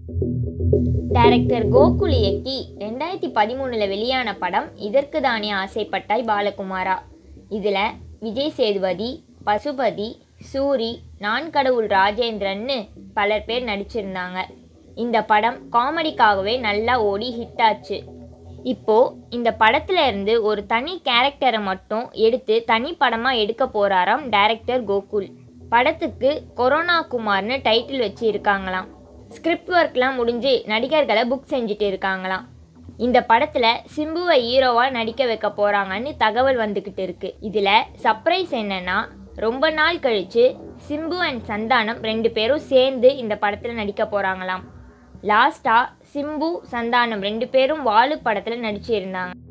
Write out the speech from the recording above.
director Gokul இயக்கி ரெண்டாயிரத்தி பதிமூணில் வெளியான படம் இதற்கு தானே ஆசைப்பட்டாய் பாலகுமாரா இதில் விஜய் சேதுபதி பசுபதி சூரி நான் கடவுள் ராஜேந்திரன்னு பலர் பேர் நடிச்சிருந்தாங்க இந்த படம் காமெடிக்காகவே நல்லா ஓடி ஹிட் ஆச்சு இப்போ இந்த படத்துல இருந்து ஒரு தனி கேரக்டரை மட்டும் எடுத்து தனி படமா எடுக்க போறாராம் டைரக்டர் கோகுல் படத்துக்கு கொரோனா குமார்னு டைட்டில் வச்சு இருக்காங்களாம் ஸ்கிரிப்ட் ஒர்க்லாம் முடிஞ்சு நடிகர்களை புக் செஞ்சுட்டு இருக்காங்களாம் இந்த படத்துல சிம்புவை ஹீரோவா நடிக்க வைக்க போறாங்கன்னு தகவல் வந்துகிட்டு இருக்கு இதுல சர்ப்ரைஸ் என்னன்னா ரொம்ப நாள் கழிச்சு சிம்பு அண்ட் சந்தானம் ரெண்டு பேரும் சேர்ந்து இந்த படத்துல நடிக்க போறாங்களாம் லாஸ்டா சிம்பு சந்தானம் ரெண்டு பேரும் வாலு படத்துல நடிச்சிருந்தாங்க